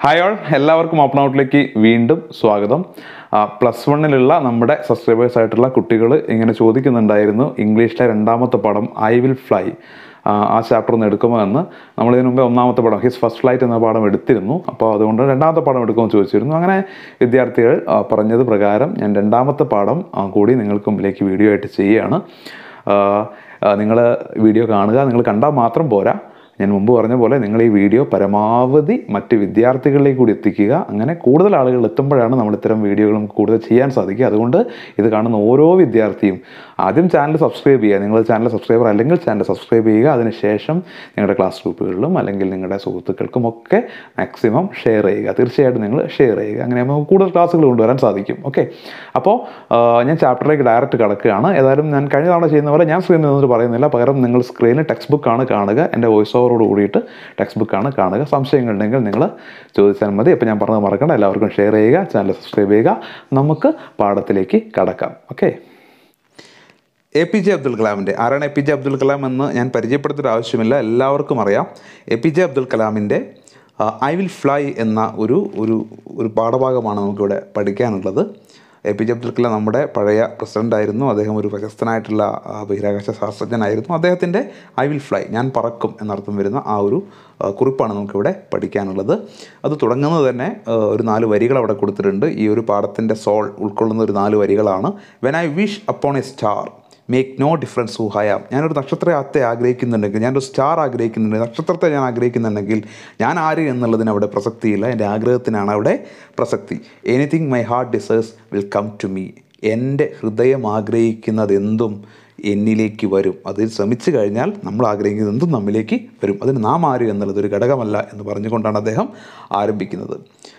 Hi all എല്ലാവർക്കും open ഔട്ടിലേക്ക് വീണ്ടും സ്വാഗതം പ്ലസ് വണ്ണിലുള്ള നമ്മുടെ സബ്സ്ക്രൈബേഴ്സ് ആയിട്ടുള്ള കുട്ടികൾ ഇങ്ങനെ ചോദിക്കുന്നുണ്ടായിരുന്നു ഇംഗ്ലീഷിലെ രണ്ടാമത്തെ പടം ഐ വിൽ ഫ്ലൈ ആ ചാപ്റ്റർ ഒന്ന് എടുക്കുമോ എന്ന് നമ്മൾ ഇതിനു മുമ്പേ ഒന്നാമത്തെ പടം ഹിസ് ഫസ്റ്റ് ഫ്ലൈറ്റ് എന്ന പാഠം എടുത്തിരുന്നു അപ്പോൾ അതുകൊണ്ട് രണ്ടാമത്തെ പാഠം എടുക്കുമെന്ന് ചോദിച്ചിരുന്നു അങ്ങനെ വിദ്യാർത്ഥികൾ ആ, പറഞ്ഞത് പ്രകാരം ഞാൻ രണ്ടാമത്തെ പാഠം ആ, കൂടി നിങ്ങൾക്ക് മുമ്പിലേക്ക് വീഡിയോ ആയിട്ട് ചെയ്യുകയാണ് നിങ്ങൾ വീഡിയോ കാണുക നിങ്ങൾ കണ്ടാൽ മാത്രം പോരാ ഞാൻ മുമ്പ് പറഞ്ഞ പോലെ നിങ്ങൾ ഈ വീഡിയോ പരമാവധി മറ്റ് വിദ്യാർത്ഥികളിലേക്ക് കൂടി എത്തിക്കുക അങ്ങനെ കൂടുതൽ ആളുകൾ എത്തുമ്പോഴാണ് നമ്മൾ ഇത്തരം വീഡിയോകളും കൂടുതൽ ചെയ്യാൻ സാധിക്കുക അതുകൊണ്ട് ഇത് കാണുന്ന ഓരോ വിദ്യാർത്ഥിയും ആദ്യം ചാനൽ സബ്സ്ക്രൈബ് ചെയ്യുക നിങ്ങൾ ചാനൽ സബ്സ്ക്രൈബർ അല്ലെങ്കിൽ ചാനൽ സബ്സ്ക്രൈബ് ചെയ്യുക അതിനുശേഷം നിങ്ങളുടെ ക്ലാസ് ഗ്രൂപ്പുകളിലും അല്ലെങ്കിൽ നിങ്ങളുടെ സുഹൃത്തുക്കൾക്കും ഒക്കെ മാക്സിമം ഷെയർ ചെയ്യുക തീർച്ചയായിട്ടും നിങ്ങൾ ഷെയർ ചെയ്യുക അങ്ങനെ നമുക്ക് കൂടുതൽ ക്ലാസ്സുകൾ കൊണ്ടുവരാൻ സാധിക്കും ഓക്കെ അപ്പോൾ ഞാൻ ചാപ്റ്ററിലേക്ക് ഡയറക്റ്റ് കിടക്കുകയാണ് ഏതായാലും ഞാൻ കഴിഞ്ഞ തവണ ചെയ്യുന്ന പോലെ ഞാൻ സ്ക്രീനിൽ നിന്നിട്ട് പറയുന്നില്ല പകരം നിങ്ങൾ സ്ക്രീനിൽ ടെക്സ്റ്റ് ബുക്കാണ് കാണുക എൻ്റെ വോയിസ് ഓവറോട് കൂടിയിട്ട് ടെക്സ്റ്റ് ബുക്കാണ് കാണുക സംശയങ്ങളുണ്ടെങ്കിൽ നിങ്ങൾ ചോദിച്ചാൽ മതി അപ്പോൾ ഞാൻ പറഞ്ഞത് മറക്കണ്ട എല്ലാവർക്കും ഷെയർ ചെയ്യുക ചാനൽ സബ്സ്ക്രൈബ് ചെയ്യുക നമുക്ക് പാഠത്തിലേക്ക് കടക്കാം okay A P J Abdul കലാമിൻ്റെ ആരാണ് A P J Abdul Kalam എന്ന് ഞാൻ പരിചയപ്പെടുത്തേണ്ട ആവശ്യമില്ല എല്ലാവർക്കും അറിയാം എ പി ജെ അബ്ദുൽ കലാമിൻ്റെ ഐ വിൽ ഫ്ലൈ എന്ന ഒരു ഒരു ഒരു പാഠഭാഗമാണ് നമുക്കിവിടെ പഠിക്കാനുള്ളത് A P J Abdul Kalam നമ്മുടെ പഴയ പ്രസിഡൻ്റ് ആയിരുന്നു അദ്ദേഹം ഒരു പ്രശസ്തനായിട്ടുള്ള ആ, ബഹിരാകാശ ശാസ്ത്രജ്ഞനായിരുന്നു അദ്ദേഹത്തിൻ്റെ ഐ വിൽ ഫ്ലൈ ഞാൻ പറക്കും എന്നർത്ഥം വരുന്ന ആ ഒരു ആ, കുറിപ്പാണ് നമുക്കിവിടെ പഠിക്കാനുള്ളത് അത് തുടങ്ങുന്നത് തന്നെ ആ, ഒരു നാല് വരികൾ അവിടെ കൊടുത്തിട്ടുണ്ട് ഈ ഒരു പാഠത്തിൻ്റെ സോൾ ഉൾക്കൊള്ളുന്ന ഒരു നാല് വരികളാണ് when I wish upon a star make no difference who you are ഞാനൊരു നക്ഷത്രത്തെ ആഗ്രഹിക്കുന്നുണ്ടെങ്കിൽ ഞാനൊരു സ്റ്റാർ ആഗ്രഹിക്കുന്നുണ്ടെങ്കിൽ നക്ഷത്രത്തെ ഞാൻ ആഗ്രഹിക്കുന്നുണ്ടെങ്കിൽ ഞാൻ ആര് എന്നുള്ളതിന് അവിടെ പ്രസക്തിയില്ല എൻ്റെ ആഗ്രഹത്തിനാണ് അവിടെ പ്രസക്തി anything my heart desires will come to me എൻ്റെ ഹൃദയം ആഗ്രഹിക്കുന്നത് എന്തും എന്നിലേക്ക് വരും അതിൽ ശ്രമിച്ചു കഴിഞ്ഞാൽ നമ്മൾ ആഗ്രഹിക്കുന്നത് എന്തും നമ്മിലേക്ക് വരും അതിന് നാം ആര് എന്നുള്ളത് ഒരു ഘടകമല്ല എന്ന് പറഞ്ഞുകൊണ്ടാണ് അദ്ദേഹം ആരംഭിക്കുന്നത്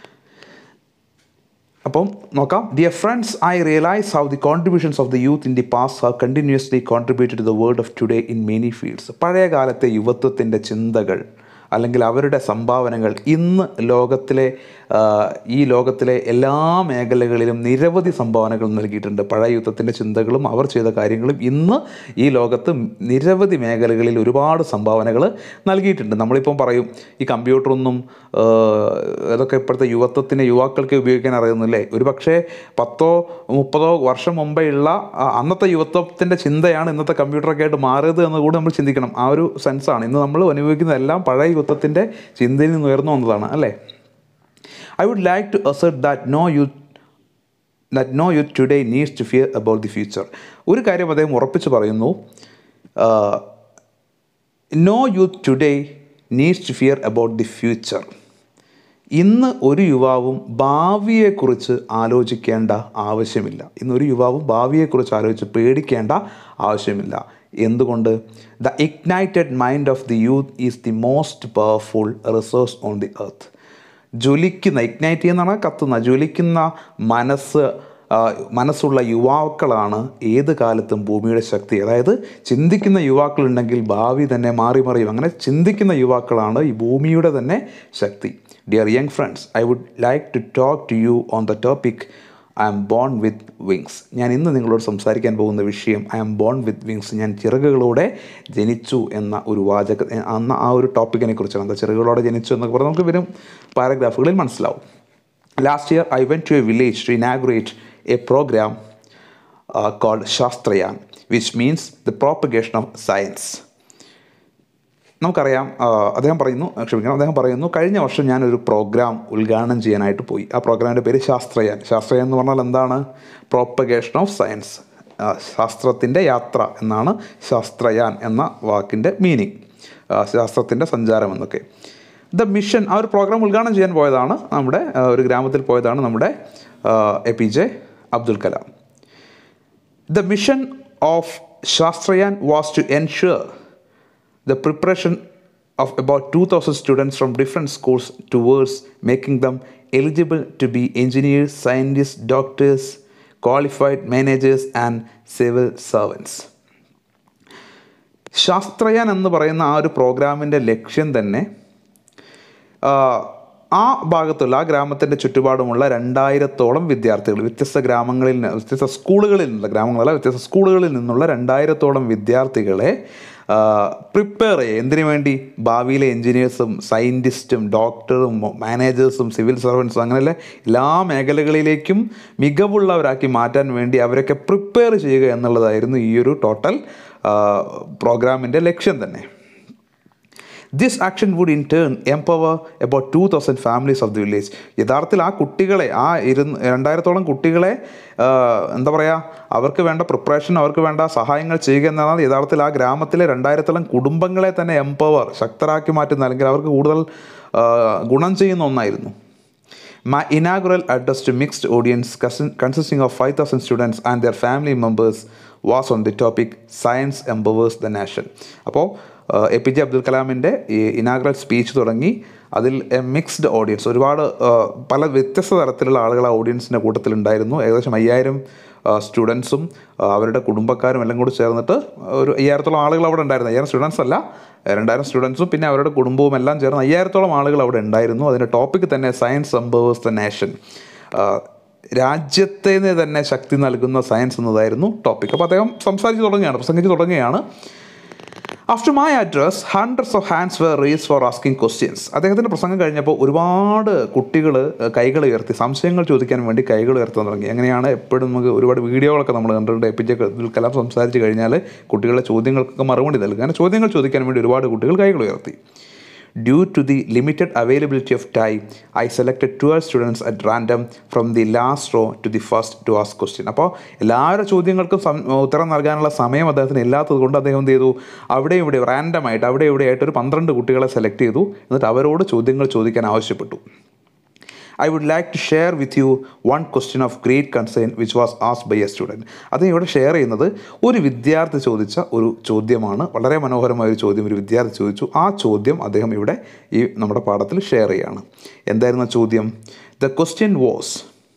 അപ്പം നോക്കാം dear friends I realise how the contributions of the youth in the past have continuously contributed to the world of today in many fields പഴയ കാലത്തെ യുവത്വത്തിൻ്റെ ചിന്തകൾ അല്ലെങ്കിൽ അവരുടെ സംഭാവനകൾ ഇന്ന് ലോകത്തിലെ ആ, ഈ ലോകത്തിലെ എല്ലാ മേഖലകളിലും നിരവധി സംഭാവനകൾ നൽകിയിട്ടുണ്ട് പഴയ യുദ്ധത്തിൻ്റെ ചിന്തകളും അവർ ചെയ്ത കാര്യങ്ങളും ഇന്ന് ഈ ലോകത്ത് നിരവധി മേഖലകളിൽ ഒരുപാട് സംഭാവനകൾ നൽകിയിട്ടുണ്ട് നമ്മളിപ്പം പറയും ഈ കമ്പ്യൂട്ടറൊന്നും ആ, അതൊക്കെ ഇപ്പോഴത്തെ യുവത്വത്തിന് യുവാക്കൾക്ക് ഉപയോഗിക്കാൻ അറിയുന്നില്ലേ ഒരു പക്ഷേ പത്തോ മുപ്പതോ വർഷം മുമ്പേ ഉള്ള ആ, അന്നത്തെ യുവത്വത്തിൻ്റെ ചിന്തയാണ് ഇന്നത്തെ കമ്പ്യൂട്ടറൊക്കെ ആയിട്ട് മാറിയത് എന്ന് കൂടി നമ്മൾ ചിന്തിക്കണം ആ ഒരു സെൻസാണ് ഇന്ന് നമ്മൾ അനുഭവിക്കുന്നതെല്ലാം പഴയ യുവത്വത്തിൻ്റെ ചിന്തയിൽ നിന്ന് ഉയർന്നു വന്നതാണ് അല്ലേ I would like to assert that no youth that no youth today needs to fear about the future ഒരു കാര്യം അദ്ദേഹം ഉറപ്പിച്ച് പറയുന്നു no youth today needs to fear about the future ഇന്ന് ഒരു യുവാവും ഭാവിയെക്കുറിച്ച് ആലോചിക്കേണ്ട ആവശ്യമില്ല ഇന്ന് ഒരു യുവാവും ഭാവിയെക്കുറിച്ച് ആലോചിച്ച് പേടിക്കേണ്ട ആവശ്യമില്ല എന്തുകൊണ്ട് the ignited mind of the youth is the most powerful resource on the earth ജ്വലിക്കുന്ന ഇഗ്നൈറ്റ് ചെയ്യുന്നതാണ് കത്തുന്ന ജ്വലിക്കുന്ന മനസ്സ് ആ, മനസ്സുള്ള യുവാക്കളാണ് ഏത് കാലത്തും ഭൂമിയുടെ ശക്തി അതായത് ചിന്തിക്കുന്ന യുവാക്കളുണ്ടെങ്കിൽ ഭാവി തന്നെ മാറി മറിയും അങ്ങനെ ചിന്തിക്കുന്ന യുവാക്കളാണ് ഈ ഭൂമിയുടെ തന്നെ ശക്തി dear young friends I would like to talk to you on the topic I am born with wings ഞാൻ ഇന്ന് നിങ്ങളോട് സംസാരിക്കാൻ പോകുന്ന വിഷയം I am born with wings ഞാൻ ചിറകുകളോടെ ജനിച്ചു എന്ന ഒരു വാചക അന്ന് ആ ഒരു ടോപ്പിക്കിനെ കുറിച്ചാണ് എന്താ ചിറകുകളോടെ ജനിച്ചു എന്നൊക്കെ പറഞ്ഞാൽ നമുക്ക് വരും പാരഗ്രാഫുകളിൽ മനസ്സിലാവും last year I went to a village to inaugurate a programme called Shastrayaan which means the propagation of science നമുക്കറിയാം ആ, അദ്ദേഹം പറയുന്നു ക്ഷമിക്കണം അദ്ദേഹം പറയുന്നു കഴിഞ്ഞ വർഷം ഞാനൊരു പ്രോഗ്രാം ഉദ്ഘാടനം ചെയ്യാനായിട്ട് പോയി ആ പ്രോഗ്രാമിൻ്റെ പേര് ശാസ്ത്രയാൻ ശാസ്ത്രയാൻ എന്ന് പറഞ്ഞാൽ എന്താണ് പ്രോപ്പഗേഷൻ ഓഫ് സയൻസ് ശാസ്ത്രത്തിൻ്റെ യാത്ര എന്നാണ് ശാസ്ത്രയാൻ എന്ന വാക്കിൻ്റെ മീനിങ് ശാസ്ത്രത്തിൻ്റെ സഞ്ചാരം എന്നൊക്കെ ദ മിഷൻ ആ ഒരു പ്രോഗ്രാം ഉദ്ഘാടനം ചെയ്യാൻ പോയതാണ് നമ്മുടെ ആ, ഒരു ഗ്രാമത്തിൽ പോയതാണ് നമ്മുടെ A P J Abdul Kalam The mission of Shastrayan was to ensure the preparation of about 2,000 students from different schools towards making them eligible to be engineers, scientists, doctors, qualified managers, and civil servants. Shastrayaan എന്ന് പറയുന്ന ആ ഒരു പ്രോഗ്രാമിൻ്റെ ലക്ഷ്യം തന്നെ ആ, ആ ഭാഗത്തുള്ള ആ ഗ്രാമത്തിൻ്റെ ചുറ്റുപാടുമുള്ള രണ്ടായിരത്തോളം വിദ്യാർത്ഥികൾ വ്യത്യസ്ത ഗ്രാമങ്ങളിൽ നിന്ന് വ്യത്യസ്ത സ്കൂളുകളിൽ നിന്നുള്ള ഗ്രാമങ്ങളല്ല വ്യത്യസ്ത സ്കൂളുകളിൽ നിന്നുള്ള രണ്ടായിരത്തോളം വിദ്യാർത്ഥികളെ പ്രിപ്പയർ ചെയ്യുക എന്തിനു വേണ്ടി ഭാവിയിലെ എൻജിനീയേഴ്സും സയൻറ്റിസ്റ്റും ഡോക്ടറും മാനേജേഴ്സും സിവിൽ സർവൻസും അങ്ങനെയുള്ള എല്ലാ മേഖലകളിലേക്കും മികവുള്ളവരാക്കി മാറ്റാൻ വേണ്ടി അവരൊക്കെ പ്രിപ്പയർ ചെയ്യുക എന്നുള്ളതായിരുന്നു ഈ ഒരു ടോട്ടൽ പ്രോഗ്രാമിൻ്റെ ലക്ഷ്യം തന്നെ this action would in turn empower about two thousand families of the village യഥാർത്ഥത്തിൽ ആ കുട്ടികളെ ആ ഇരുന്ന് രണ്ടായിരത്തോളം കുട്ടികളെ ആ, എന്താ പറയുക അവർക്ക് വേണ്ട പ്രിപ്പറേഷൻ അവർക്ക് വേണ്ട സഹായങ്ങൾ ചെയ്യുക എന്നാണ് യഥാർത്ഥത്തിൽ ആ ഗ്രാമത്തിലെ രണ്ടായിരത്തോളം കുടുംബങ്ങളെ തന്നെ എംപവർ ശക്തരാക്കി മാറ്റുന്ന അല്ലെങ്കിൽ അവർക്ക് കൂടുതൽ ആ, ഗുണം ചെയ്യുന്ന ഒന്നായിരുന്നു My inaugural address to mixed audience cons- consisting of 5,000 students and their family members was on the topic Science Empowers the Nation. അപ്പോൾ എ പി ജെ അബ്ദുൽ കലാമിൻ്റെ ഈ ഇനാഗ്രൽ സ്പീച്ച് തുടങ്ങി അതിൽ എ മിക്സ്ഡ് ഓഡിയൻസ് ഒരുപാട് ആ, പല വ്യത്യസ്ത തരത്തിലുള്ള ആളുകൾ ആ ഓഡിയൻസിൻ്റെ കൂട്ടത്തിലുണ്ടായിരുന്നു ഏകദേശം അയ്യായിരം സ്റ്റുഡൻസും അവരുടെ കുടുംബക്കാരും എല്ലാം കൂടി ചേർന്നിട്ട് ഒരു അയ്യായിരത്തോളം ആളുകൾ അവിടെ ഉണ്ടായിരുന്നു അയ്യായിരം സ്റ്റുഡൻസ് അല്ല രണ്ടായിരം സ്റ്റുഡൻസും പിന്നെ അവരുടെ കുടുംബവും എല്ലാം ചേർന്ന് അയ്യായിരത്തോളം ആളുകൾ അവിടെ ഉണ്ടായിരുന്നു അതിൻ്റെ ടോപ്പിക് തന്നെ സയൻസ് എംപവേഴ്സ് ദ നേഷൻ രാജ്യത്തിന് തന്നെ ശക്തി നൽകുന്ന സയൻസ് എന്നതായിരുന്നു ടോപ്പിക് അപ്പോൾ അദ്ദേഹം സംസാരിച്ച് തുടങ്ങുകയാണ് പ്രസംഗിച്ച് തുടങ്ങുകയാണ് after my address hundreds of hands were raised for asking questions അദ്ദേഹത്തിൻ്റെ പ്രസംഗം കഴിഞ്ഞപ്പോൾ ഒരുപാട് കുട്ടികൾ കൈകൾ ഉയർത്തി സംശയങ്ങൾ ചോദിക്കാൻ വേണ്ടി കൈകൾ ഉയർത്താൻ തുടങ്ങി അങ്ങനെയാണ് എപ്പോഴും നമുക്ക് ഒരുപാട് വീഡിയോകളൊക്കെ നമ്മൾ കണ്ടിട്ടുണ്ട് A P J Abdul Kalam സംസാരിച്ച് കഴിഞ്ഞാൽ കുട്ടികളുടെ ചോദ്യങ്ങൾക്കൊക്കെ മറുപടി നൽകുക അങ്ങനെ ചോദ്യങ്ങൾ ചോദിക്കാൻ വേണ്ടി ഒരുപാട് കുട്ടികൾ കൈകൾ ഉയർത്തി Due to the limited availability of time, I selected 12 students at random from the last row to the first to ask question. അപ്പോൾ എല്ലാവരുടെ ചോദ്യങ്ങൾക്കും സം- ഉത്തരം നൽകാനുള്ള സമയം അദ്ദേഹത്തിന് ഇല്ലാത്തത് കൊണ്ട് അദ്ദേഹം എന്ത് ചെയ്തു അവിടെ ഇവിടെ റാൻഡമായിട്ട് അവിടെ ഇവിടെ ആയിട്ട് ഒരു പന്ത്രണ്ട് കുട്ടികളെ സെലക്ട് ചെയ്തു എന്നിട്ട് അവരോട് ചോദ്യങ്ങൾ ചോദിക്കാൻ ആവശ്യപ്പെട്ടു I would like to share with you one question of great concern which was asked by a student അത് ഇവിടെ ഷെയർ ചെയ്യുന്നത് ഒരു വിദ്യാർത്ഥി ചോദിച്ച ഒരു ചോദ്യമാണ് വളരെ മനോഹരമായ ഒരു ചോദ്യം ഒരു വിദ്യാർത്ഥി ചോദിച്ചു ആ ചോദ്യം അദ്ദേഹം ഇവിടെ ഈ നമ്മുടെ പാഠത്തിൽ ഷെയർ ചെയ്യുകയാണ് എന്തായിരുന്നു ആ ചോദ്യം the question was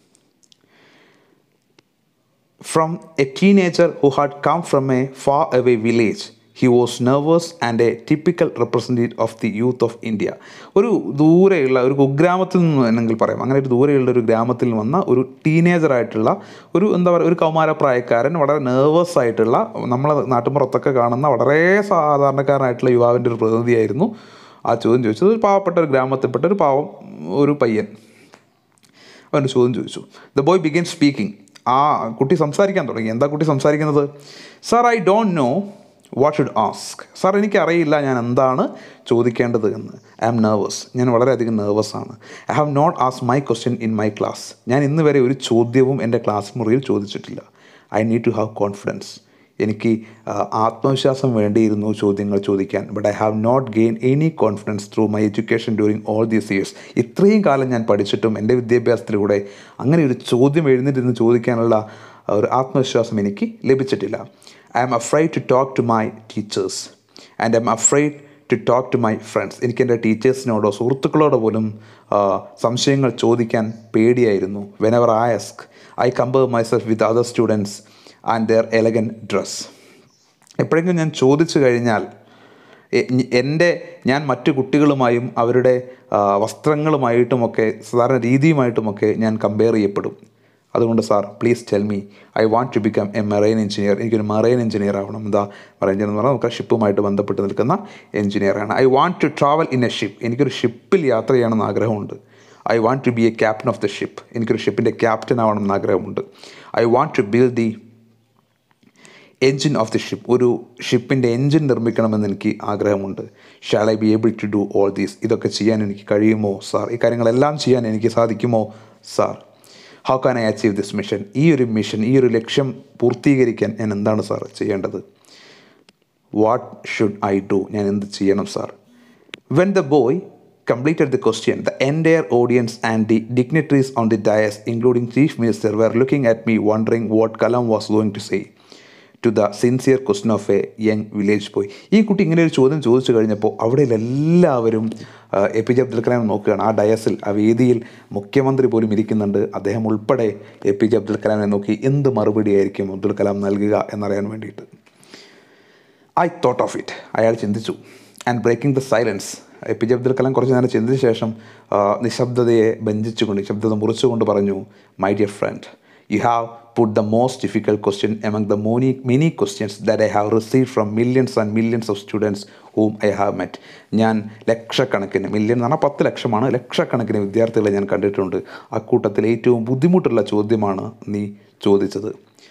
From a teenager who had come from a far away village, he was nervous and a typical representative of the youth of India. ഒരു ദൂരെയുള്ള ഒരു കുഗ്രാമത്തിൽ നിന്ന് വേണമെങ്കിൽ പറയാം അങ്ങനെ ഒരു ദൂരെയുള്ള ഒരു ഗ്രാമത്തിൽ വന്ന ഒരു ടീനേജർ ആയിട്ടുള്ള ഒരു എന്താ പറയുക ഒരു കൗമാരപ്രായക്കാരൻ വളരെ നെർവസ് ആയിട്ടുള്ള നമ്മളെ നാട്ടുമ്പുറത്തൊക്കെ കാണുന്ന വളരെ സാധാരണക്കാരനായിട്ടുള്ള യുവാവിൻ്റെ ഒരു പ്രതിനിധിയായിരുന്നു ആ ചോദ്യം ചോദിച്ചത് ഒരു പാവപ്പെട്ട ഒരു ഗ്രാമത്തിൽപ്പെട്ട ഒരു പാവം ഒരു പയ്യൻ അവൻ്റെ ചോദ്യം ചോദിച്ചു ദ ബോയ് ബിഗിൻ സ്പീക്കിംഗ് ആ കുട്ടി സംസാരിക്കാൻ തുടങ്ങി എന്താ കുട്ടി സംസാരിക്കുന്നത് sir I don't know what should ask sir എനിക്കറിയില്ല ഞാൻ എന്താണ് ചോദിക്കേണ്ടത് എന്ന് ഐ ആം നെർവസ് ഞാൻ വളരെയധികം നെർവസ് ആണ് ഐ ഹാവ് നോട്ട് ആസ് my question in my class ഞാൻ ഇന്ന് വരെ ഒരു ചോദ്യവും എൻ്റെ ക്ലാസ് മുറിയിൽ ചോദിച്ചിട്ടില്ല I need to have confidence എനിക്ക് ആ, ആത്മവിശ്വാസം വേണ്ടിയിരുന്നു ചോദ്യങ്ങൾ ചോദിക്കാൻ but I have not gain any confidence through my education during all these years ഇത്രയും കാലം ഞാൻ പഠിച്ചിട്ടും എൻ്റെ വിദ്യാഭ്യാസത്തിലൂടെ അങ്ങനെ ഒരു ചോദ്യം എഴുന്നേറ്റിരുന്ന് ചോദിക്കാനുള്ള ആ, ഒരു ആത്മവിശ്വാസം എനിക്ക് ലഭിച്ചിട്ടില്ല I am afraid to talk to my teachers and I am afraid to talk to my friends എനിക്ക് എൻ്റെ ടീച്ചേഴ്സിനോടോ സുഹൃത്തുക്കളോടോ പോലും ആ, സംശയങ്ങൾ ചോദിക്കാൻ പേടിയായിരുന്നു whenever I ask I compare myself with other students and their elegant dress എപ്പോഴെങ്കിലും ഞാൻ ചോദിച്ചു കഴിഞ്ഞാൽ എ- ഞ- എൻ്റെ ഞാൻ മറ്റു കുട്ടികളുമായും അവരുടെ ആ, വസ്ത്രങ്ങളുമായിട്ടുമൊക്കെ സാധാരണ രീതിയുമായിട്ടുമൊക്കെ ഞാൻ കമ്പയർ ചെയ്യപ്പെടും അതുകൊണ്ട് sir please tell me I want to become a marine engineer എനിക്കൊരു മറൈൻ എഞ്ചിനീയർ ആവണം എന്താ മറൈൻ എഞ്ചിനീയർ എന്ന് പറഞ്ഞാൽ നമുക്ക് ഷിപ്പുമായിട്ട് ബന്ധപ്പെട്ട് നിൽക്കുന്ന എഞ്ചിനീയറാണ് I want to travel in a ship എനിക്കൊരു ഷിപ്പിൽ യാത്ര ചെയ്യണമെന്ന് ആഗ്രഹമുണ്ട് I want to be a captain of the ship എനിക്കൊരു ഷിപ്പിൻ്റെ ക്യാപ്റ്റൻ ആവണം എന്ന് ആഗ്രഹമുണ്ട് I want to build the engine of the ship ഒരു ഷിപ്പിൻ്റെ എൻജിൻ നിർമ്മിക്കണമെന്ന് എനിക്ക് ആഗ്രഹമുണ്ട് shall I be able to do all these ഇതൊക്കെ ചെയ്യാൻ എനിക്ക് കഴിയുമോ സാർ ഈ കാര്യങ്ങളെല്ലാം ചെയ്യാൻ എനിക്ക് സാധിക്കുമോ sir how can I achieve this mission ഈ ഒരു മിഷൻ ഈ ഒരു ലക്ഷ്യം പൂർത്തീകരിക്കാൻ ഞാൻ എന്താണ് സാർ ചെയ്യേണ്ടത് വാട്ട് ഷുഡ് ഐ ഡു ഞാൻ എന്ത് ചെയ്യണം sir when the boy completed the question, the entire audience and the dignitaries on the dais, including Chief Minister, were looking at me wondering what Kalam was going to say to the sincere question of a young village boy. ഈ കുട്ടി ഇങ്ങനെ ഒരു ചോദ്യം ചോദിച്ചു കഴിഞ്ഞപ്പോൾ അവിടെ എല്ലാവരും ആ, A P J Abdul Kalam നോക്കുകയാണ് ആ ഡയസിൽ ആ വേദിയിൽ മുഖ്യമന്ത്രി പോലും ഇരിക്കുന്നുണ്ട് അദ്ദേഹം ഉൾപ്പെടെ എ പി ജെ അബ്ദുൽ കലാമിനെ നോക്കി എന്ത് മറുപടിയായിരിക്കും അബ്ദുൽ കലാം നൽകുക എന്നറിയാൻ വേണ്ടിയിട്ട് ഐ തോട്ട് ഓഫ് ഇറ്റ് അയാൾ ചിന്തിച്ചു and breaking the silence A P J Abdul Kalam കുറച്ച് നേരം ചിന്തിച്ച ശേഷം ആ, നിശബ്ദതയെ ബന്ധിച്ചുകൊണ്ട് നിശബ്ദത മുറിച്ചുകൊണ്ട് പറഞ്ഞു my dear friend You have put the most difficult question among the many, many questions that I have received from millions and millions of students whom I have met. ഞാൻ ലക്ഷക്കണക്കിന് മില്യൺ എന്ന് പറഞ്ഞാൽ പത്ത് ലക്ഷമാണ് ലക്ഷക്കണക്കിന് വിദ്യാർത്ഥികളെ ഞാൻ കണ്ടിട്ടുണ്ട് അക്കൂട്ടത്തിൽ ഏറ്റവും ബുദ്ധിമുട്ടുള്ള ചോദ്യമാണ് നീ ചോദിച്ചത്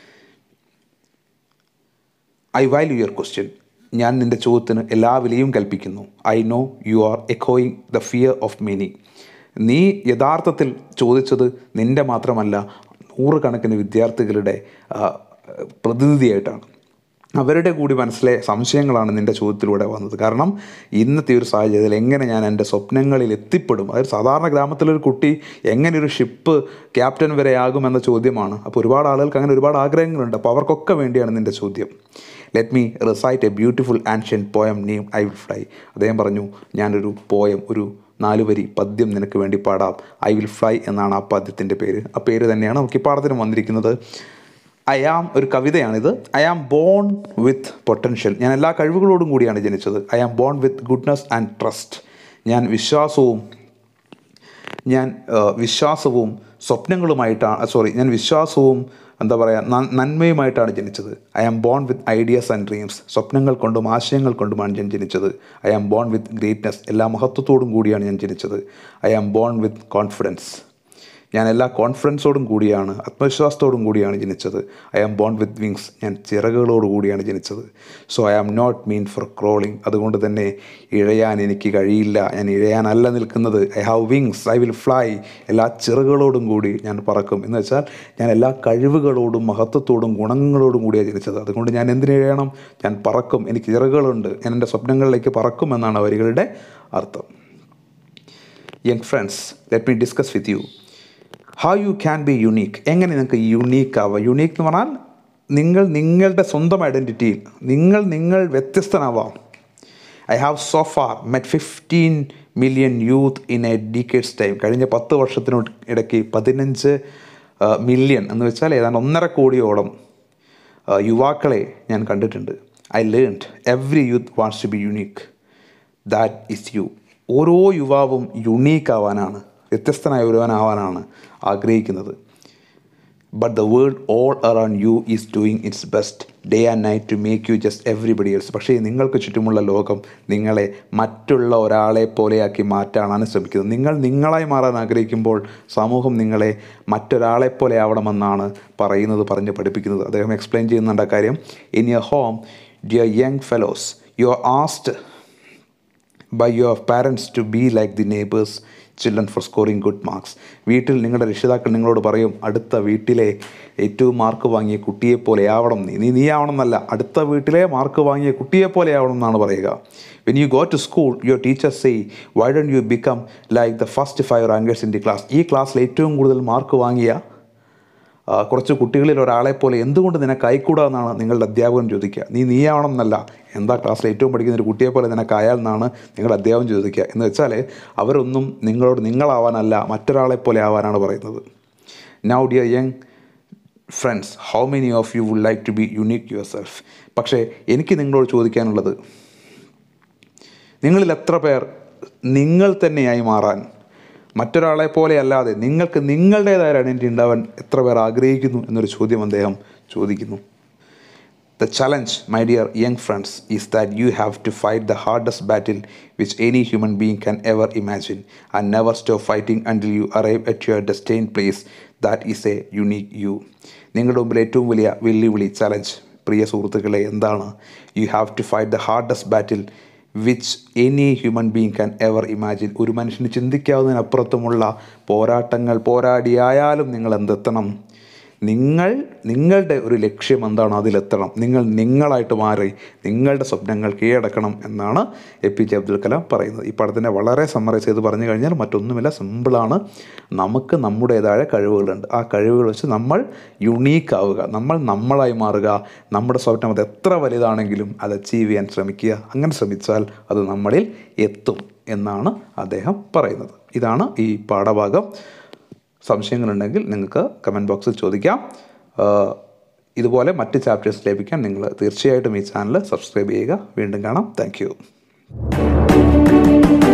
ഐ വാല്യൂ യുവർ ക്വസ്റ്റ്യൻ ഞാൻ നിൻ്റെ ചോദ്യത്തിന് എല്ലാ വിലയും കൽപ്പിക്കുന്നു ഐ നോ യു ആർ എക്കോയിങ് ദ ഫിയർ ഓഫ് മെനി നീ യഥാർത്ഥത്തിൽ ചോദിച്ചത് നിൻ്റെ മാത്രമല്ല നൂറുകണക്കിന് വിദ്യാർത്ഥികളുടെ ആ, പ്രതിനിധിയായിട്ടാണ് അവരുടെ കൂടി മനസ്സിലെ സംശയങ്ങളാണ് നിൻ്റെ ചോദ്യത്തിലൂടെ വന്നത് കാരണം ഇന്നത്തെ ഒരു സാഹചര്യത്തിൽ എങ്ങനെ ഞാൻ എൻ്റെ സ്വപ്നങ്ങളിൽ എത്തിപ്പെടും അതായത് സാധാരണ ഗ്രാമത്തിലൊരു കുട്ടി എങ്ങനെ ഒരു ഷിപ്പ് ക്യാപ്റ്റൻ വരെ ആകുമെന്ന ചോദ്യമാണ് അപ്പോൾ ഒരുപാട് ആളുകൾക്ക് അങ്ങനെ ഒരുപാട് ആഗ്രഹങ്ങളുണ്ട് അപ്പോൾ അവർക്കൊക്കെ വേണ്ടിയാണ് നിൻ്റെ ചോദ്യം let me recite a beautiful ancient poem name I will fly അദ്ദേഹം പറഞ്ഞു ഞാനൊരു പോയം ഒരു നാല് വരി പദ്യം നിനക്ക് വേണ്ടി പാടാം ഐ വിൽ ഫ്ലൈ എന്നാണ് ആ പദ്യത്തിൻ്റെ പേര് ആ പേര് തന്നെയാണ് നമുക്ക് ഈ പാഠത്തിന് വന്നിരിക്കുന്നത് ഐ ആം ഒരു കവിതയാണിത് I am born with potential ഞാൻ എല്ലാ കഴിവുകളോടും കൂടിയാണ് ജനിച്ചത് I am born with goodness and trust ഞാൻ വിശ്വാസവും ഞാൻ ആ, വിശ്വാസവും സ്വപ്നങ്ങളുമായിട്ടാണ് സോറി ഞാൻ വിശ്വാസവും എന്താ പറയുക നന്മയുമായിട്ടാണ് ജനിച്ചത് I am born with ideas and dreams സ്വപ്നങ്ങൾ കൊണ്ടും ആശയങ്ങൾ കൊണ്ടുമാണ് ഞാൻ ജനിച്ചത് I am born with greatness എല്ലാ മഹത്വത്തോടും കൂടിയാണ് ഞാൻ ജനിച്ചത് I am born with confidence ഞാൻ എല്ലാ കോൺഫിഡൻസോടും കൂടിയാണ് ആത്മവിശ്വാസത്തോടും കൂടിയാണ് ജനിച്ചത് I am born with wings ഞാൻ ചിറകുകളോട് കൂടിയാണ് ജനിച്ചത് so I am not meant for crawling അതുകൊണ്ട് തന്നെ ഇഴയാൻ എനിക്ക് കഴിയില്ല ഞാൻ ഇഴയാനല്ല നിൽക്കുന്നത് I have wings I will fly എല്ലാ ചിറകുകളോടും കൂടി ഞാൻ പറക്കും എന്ന് വെച്ചാൽ ഞാൻ എല്ലാ കഴിവുകളോടും മഹത്വത്തോടും ഗുണങ്ങളോടും കൂടിയാണ് ജനിച്ചത് അതുകൊണ്ട് ഞാൻ എന്തിനു ഇഴയണം ഞാൻ പറക്കും എനിക്ക് ചിറകുകളുണ്ട് ഞാൻ എൻ്റെ സ്വപ്നങ്ങളിലേക്ക് പറക്കും എന്നാണ് ആ വരികളുടെ അർത്ഥം young friends let me discuss with you how you can be unique എങ്ങനെ നിങ്ങൾക്ക് യുണീക്ക് ആവാം യുണീക്ക് എന്ന് പറഞ്ഞാൽ നിങ്ങൾ നിങ്ങളുടെ സ്വന്തം ഐഡൻറ്റിറ്റിയിൽ നിങ്ങൾ നിങ്ങൾ വ്യത്യസ്തനാവാം I have so far met fifteen million youth in a decade's time കഴിഞ്ഞ പത്ത് വർഷത്തിനു ഇടയ്ക്ക് പതിനഞ്ച് മില്യൺ എന്ന് വെച്ചാൽ ഏതാണ്ട് ഒന്നര കോടിയോളം ആ, യുവാക്കളെ ഞാൻ കണ്ടിട്ടുണ്ട് I learned every youth wants to be unique that is you ഓരോ യുവാവും യുണീക്ക് ആവാനാണ് വ്യത്യസ്തനായ ഒരുവനാവാനാണ് ആഗ്രഹിക്കുന്നത് but the world all around you is doing its best day and night to make you just everybody else പക്ഷേ നിങ്ങൾക്ക് ചുറ്റുമുള്ള ലോകം നിങ്ങളെ മറ്റുള്ള ഒരാളെ പോലെയാക്കി മാറ്റാനാണ് ശ്രമിക്കുന്നത് നിങ്ങൾ നിങ്ങളായി മാറാൻ ആഗ്രഹിക്കുമ്പോൾ സമൂഹം നിങ്ങളെ മറ്റൊരാളെ പോലെ ആവണമെന്നാണ് പറയുന്നത് പറഞ്ഞ് പഠിപ്പിക്കുന്നത് അദ്ദേഹം എക്സ്പ്ലെയിൻ ചെയ്യുന്നുണ്ട് ആ കാര്യം in your home dear young fellows you are asked by your parents to be like the neighbours children for scoring good marks വീട്ടിൽ നിങ്ങളുടെ രക്ഷിതാക്കൾ നിങ്ങളോട് പറയും അടുത്ത വീട്ടിലെ ഏറ്റവും മാർക്ക് വാങ്ങിയ കുട്ടിയെ പോലെ ആവണം നീ നീ നീ ആവണം എന്നല്ല അടുത്ത വീട്ടിലെ മാർക്ക് വാങ്ങിയ കുട്ടിയെ പോലെ ആവണം എന്നാണ് പറയുക when you go to school your teacher say why don't you become like the first five rankers in the class ഈ ക്ലാസ്സിൽ ഏറ്റവും കൂടുതൽ മാർക്ക് വാങ്ങിയ ആ, കുറച്ച് കുട്ടികളിൽ ഒരാളെ പോലെ എന്തുകൊണ്ട് നിനക്ക് ആയിക്കൂടാ എന്നാണ് നിങ്ങളുടെ അധ്യാപകൻ ചോദിക്കുക നീ നീയാവണം എന്നല്ല എന്താ ക്ലാസ്സിൽ ഏറ്റവും പഠിക്കുന്ന ഒരു കുട്ടിയെ പോലെ നിനക്ക് ആയാൽ എന്നാണ് നിങ്ങളുടെ അധ്യാപകൻ ചോദിക്കുക എന്ന് വെച്ചാൽ അവരൊന്നും നിങ്ങളോട് നിങ്ങളാവാനല്ല മറ്റൊരാളെ പോലെ ആവാനാണ് പറയുന്നത് now dear young friends how many of you would like to be unique yourself പക്ഷേ എനിക്ക് നിങ്ങളോട് ചോദിക്കാനുള്ളത് നിങ്ങളിൽ എത്ര പേർ നിങ്ങൾ തന്നെയായി മാറാൻ മറ്റൊരാളെ പോലെ അല്ലാതെ നിങ്ങൾക്ക് നിങ്ങളുടേതായ ഐഡൻറ്റി ഉണ്ടാവാൻ എത്ര പേർ ആഗ്രഹിക്കുന്നു എന്നൊരു ചോദ്യം അദ്ദേഹം ചോദിക്കുന്നു The challenge, my dear young friends, is that you have to fight the hardest battle which any human being can ever imagine and never stop fighting until you arrive at your destined place that is a unique you. നിങ്ങളുടെ മുമ്പിൽ ഏറ്റവും വലിയ വെല്ലുവിളി challenge പ്രിയ സുഹൃത്തുക്കളെ എന്താണ് you have to fight the hardest battle which any human being can ever imagine ഒരു മനുഷ്യന് ചിന്തിക്കാവുന്നതിനപ്പുറത്തുമുള്ള പോരാട്ടങ്ങൾ പോരാടിയായാലും നിങ്ങൾ എന്തെത്തണം നിങ്ങൾ നിങ്ങളുടെ ഒരു ലക്ഷ്യം എന്താണോ അതിലെത്തണം നിങ്ങൾ നിങ്ങളായിട്ട് മാറി നിങ്ങളുടെ സ്വപ്നങ്ങൾ കീഴടക്കണം എന്നാണ് A P J Abdul Kalam പറയുന്നത് ഈ പടത്തിനെ വളരെ സമ്മറൈസ് ചെയ്ത് പറഞ്ഞു കഴിഞ്ഞാൽ മറ്റൊന്നുമില്ല സിമ്പിളാണ് നമുക്ക് നമ്മുടേതായ കഴിവുകളുണ്ട് ആ കഴിവുകൾ വെച്ച് നമ്മൾ യുണീക്ക് ആവുക നമ്മൾ നമ്മളായി മാറുക നമ്മുടെ സ്വപ്നം അത് എത്ര വലുതാണെങ്കിലും അത് അച്ചീവ് ചെയ്യാൻ ശ്രമിക്കുക അങ്ങനെ ശ്രമിച്ചാൽ അത് നമ്മളിൽ എത്തും എന്നാണ് അദ്ദേഹം പറയുന്നത് ഇതാണ് ഈ പാഠഭാഗം സംശയങ്ങളുണ്ടെങ്കിൽ നിങ്ങൾക്ക് കമൻറ്റ് ബോക്സിൽ ചോദിക്കാം ആഹ് ഇതുപോലെ മറ്റ് ചാപ്റ്റേഴ്സ് ലഭിക്കാൻ നിങ്ങൾ തീർച്ചയായിട്ടും ഈ ചാനൽ സബ്സ്ക്രൈബ് ചെയ്യുക വീണ്ടും കാണാം താങ്ക്